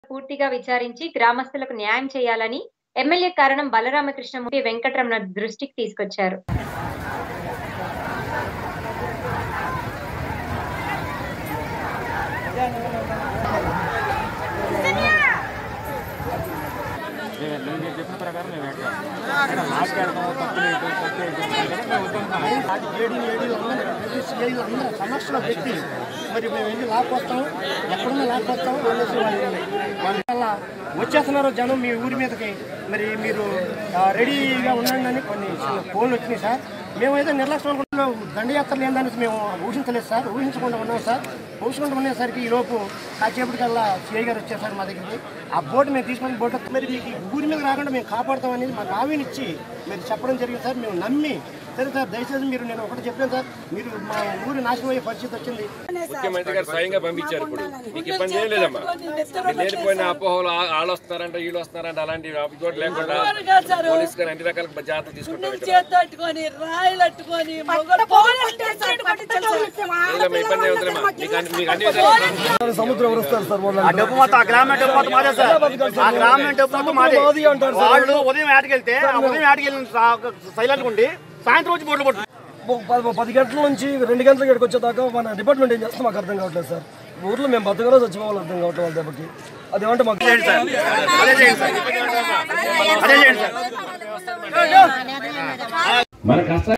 పూర్తిగా విచారించి గ్రామస్తులకు న్యాయం చేయాలని ఎమ్మెల్యే కారణం బలరామకృష్ణమూర్తి వెంకటరమణ దృష్టికి తీసుకొచ్చారు మీరు చెప్పిన ప్రకారం మేము ఎక్కడ మాట్లాడదాం తప్పు లేదు తప్పు లేదు మేము వద్దంటున్నాం ఏడీలు ఏడీలు అందరూ ప్రతి సిఐలు అందరూ సమస్యల వ్యక్తి మరి మేము వెళ్ళి లాక్కొస్తాం ఎక్కడున్నా లాక్కొస్తాం అనేసి వాళ్ళు వాళ్ళు అలా వచ్చేస్తున్నారు జనం మీ ఊరి మీదకి మరి మీరు ఆ, రెడీగా ఉండండి అని కొన్ని చిన్న ఫోన్లు వచ్చినాయి సార్ మేమైతే నిర్లక్ష్యం అనుకుంటున్నాం దండయాత్రలు ఏందనేసి మేము ఊహించలేదు సార్ ఊహించకుండా ఉన్నాం సార్ ఊహించకుండా ఉండేసరికి ఈ లోపు కాసేపటికల్లా సిఐ గారు వచ్చారు సార్ మా దగ్గరికి ఆ బోటు మేము తీసుకుని బోటు మరి మీకు ఈ ఊరి మీద రాకుండా మేము కాపాడుతాం అనేది మాకు హామీని ఇచ్చి మీరు చెప్పడం జరిగింది సార్ మేము నమ్మి సరే సార్ దయచేసి మీరు నేను ఒకటి చెప్పాను సార్ మీరు మా ఊరి నాశనం అయ్యే పరిస్థితి వచ్చింది ముఖ్యమంత్రి గారు స్వయంగా పంపించారు ఇప్పుడు మీకు ఇబ్బంది ఏం లేదమ్మా మీరు లేనిపోయిన అపోహలు ఆ- వాళ్ళు వస్తున్నారంట వీళ్ళు వస్తున్నారంట అలాంటి అభిజోడు లేకుండా పోలీస్ గారు అన్ని రకాల జాగ్రత్తలు తీసుకుంటారు ఇక్కడ చేతట్టుకొని రాయలు అట్టుకొని మొగలు ఏదమ్మా ఇబ్బంది ఏమవుతుందమ్మా మీకు అన్ని మీకు అన్ని విధాలుగా సముద్రం వస్తారు సార్ ఆ డబ్బు మొత్తం ఆ గ్రామీణ డబ్బు మొత్తం మాదే సార్ ఆ గ్రామీణ డబ్బు మొత్తం మాదే వాళ్ళు ఉదయం ఆటకి వెళ్తే ఆ ఉదయం ఆటకి వెళ్ళిన సైలెంట్ ఉండి సాయంత్రం వచ్చి బోట్లు పట్టు పది గంటల నుంచి రెండు గంటల ఇక్కడికి వచ్చేదాకా మన డిపార్ట్మెంట్ ఏం చేస్తే మాకు అర్థం కావట్లేదు సార్ ఊర్లో మేము బతకలో చచ్చిపోవాలి అర్థం కావట్లేదు వాళ్ళ దెబ్బకి అదేమంటే మాకు అదే చేయండి సార్ అదే చేయండి సార్ మన కష్ట